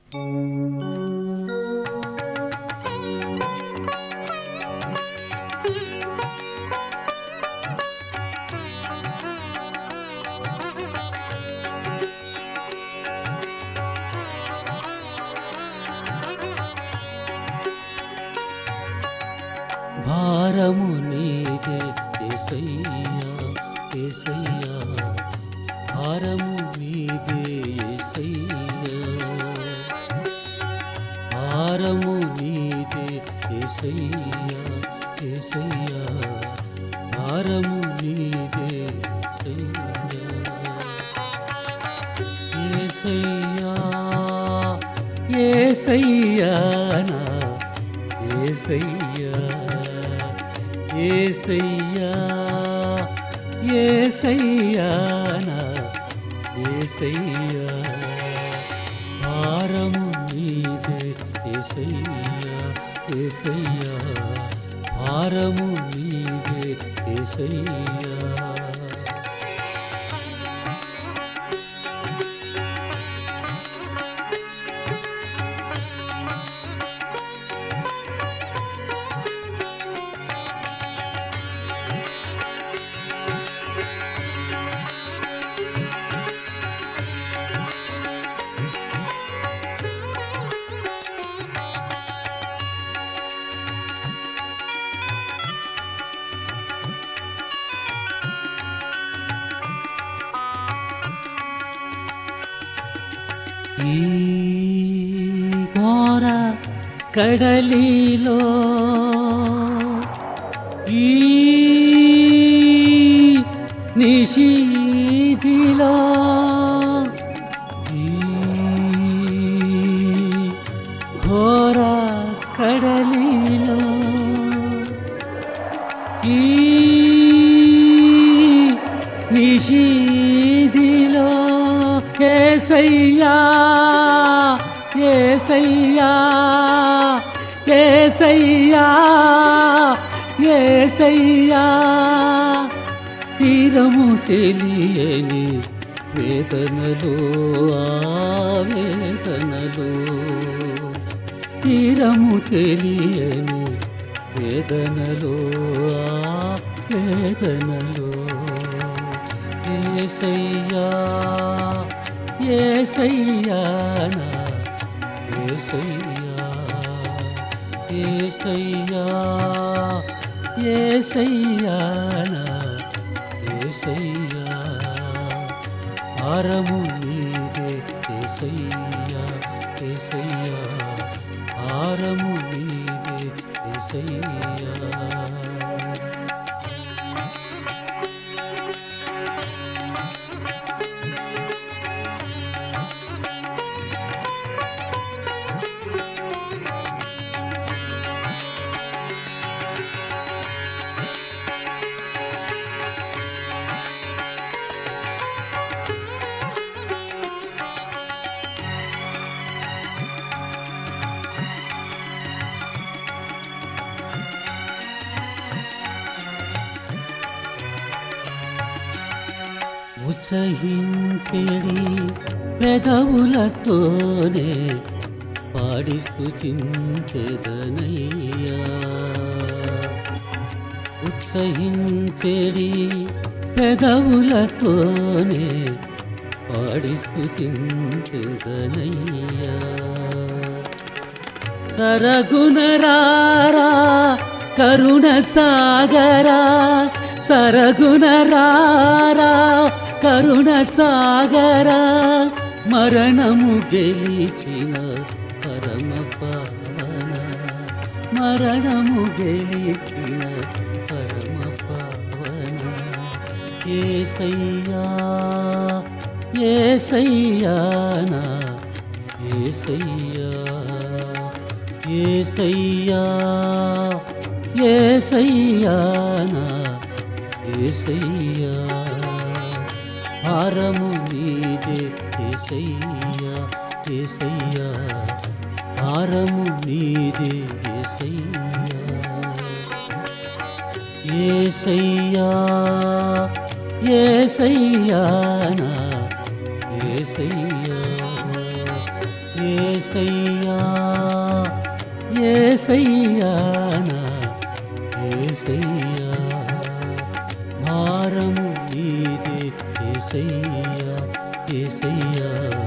భారము నీదే ఏసయ్యా ఏసయ్యా భారము నీదే ఏసయ్యా భారము నీదే ఏసయ్యా ఏసయ్యా భారము నీదే ఏసయ్యా ఏసయ్యా ఏసయ్యా నా ఏసయ్యా ఏసయ్యా ఏసయ్యా నా ఏసయ్యా భారము నీదే ఏసయ్యా ఏసయ్యా భారము నీదే ఏసయ్యా ఈ ఘోర కడలిలో ఈ నిషీదిలో ఈ ఘోర కడలిలో ఈ నిషీదిలో ఏసయ్యా ఏసయ్యా ఏసయ్యా ఏసయ్యా తీరము తెలియని వేదనలో ఆవేదనలో తీరము తెలియని వేదనలో వేదనలో ఏసయ్యా ఏసయ్యా నా ఏసయ్యా ఏసయ్యా ఏసయ్యా నా ఏసయ్యా ఆరము నీదే ఏసయ్యా ఏసయ్యా ఆరము నీదే ఏసయ్యా ఉత్సహింపెడి పెదవులతోనే పాడి స్థుతించెదనయ్యా ఉత్సహింపెడి పెదవులతోనే పాడి స్థుతించెదనయ్యా సరగుణరారా కరుణ సాగరా సరగుణరారా కరుణ సాగరా మరణము గెలిచిన పరమ పావన మరణము గెలిచిన పరమ పావన ఏసయ్యా ఏసయ్యా నా ఏసయ్యా ఏసయ్యా ఏసయ్యా నా ఏసయ్యా హారము నీదే ఏసయ్యా ఏసయ్యా హారము నీదే ఏసయ్యా ఏసయ్యా ఏసయ్యా నా ఏసయ్యా ఏసయ్యా ఏసయ్యా నా ఏసయ్యా భారము నీదే ఏసయ్యా ఏసయ్యా